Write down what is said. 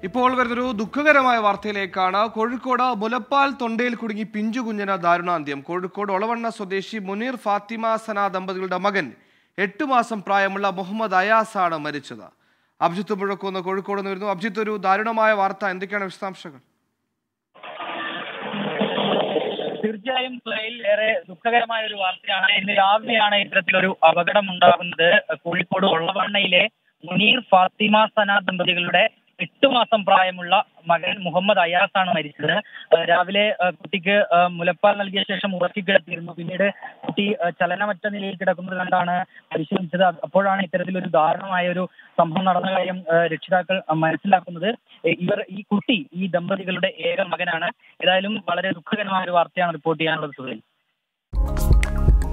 ഇപ്പോൾ വരുന്നൊരു ദുഃഖകരമായ വാർത്തയിലേക്കാണ് കോഴിക്കോട് മുലപ്പാൽ തൊണ്ടയിൽ കുടുങ്ങി പിഞ്ചു കുഞ്ഞിന് ദാരുണാന്ത്യം കോഴിക്കോട് ഒളവണ്ണ സ്വദേശി മുനീർ ഫാത്തിമ സന ദമ്പതികളുടെ മകൻ എട്ട് മാസം പ്രായമുള്ള മുഹമ്മദ് അയാസാണ് മരിച്ചത് അബ്ജിത്ത് മുഴക്കുന്ന് കോഴിക്കോട് നിന്ന് വരുന്നു അബ്ജിത്ത് ഒരു ദാരുണമായ വാർത്ത എന്തൊക്കെയാണ് വിശദാംശങ്ങൾ തീർച്ചയായും സ്ലൈൽ ഏറെ ദുഃഖകരമായ ഒരു വാർത്തയാണ് ഇന്ന് രാവിലെയാണ് ഇത്തരത്തിലൊരു അപകടം ഉണ്ടാകുന്നത് കോഴിക്കോട് ഒള്ളവണ്ണയിലെ മുനീർ ഫാത്തിമ സന ദമ്പതികളുടെ എട്ട് മാസം പ്രായമുള്ള മകൻ മുഹമ്മദ് അയാസ് ആണ് മരിച്ചത് ഏഹ് രാവിലെ ഏഹ് കുട്ടിക്ക് ഏഹ് മുലപ്പാൽ നൽകിയ ശേഷം ഉറക്കിക്കിടത്തിയിരുന്നു പിന്നീട് കുട്ടി ഏഹ് ചലനമറ്റ നിലയിൽ കിടക്കുന്നത് കണ്ടാണ് പരിശോധിച്ചത് അപ്പോഴാണ് ഇത്തരത്തിലൊരു ദാരുണമായ ഒരു സംഭവം നടന്ന കാര്യം ഏഹ് രക്ഷിതാക്കൾ മനസ്സിലാക്കുന്നത് ഏഹ് ഇവർ ഈ കുട്ടി ഈ ദമ്പതികളുടെ ഏക മകനാണ് ഏതായാലും വളരെ ദുഃഖകരമായ ഒരു വാർത്തയാണ് റിപ്പോർട്ട് ചെയ്യാനുള്ളത് സുഹൃൽ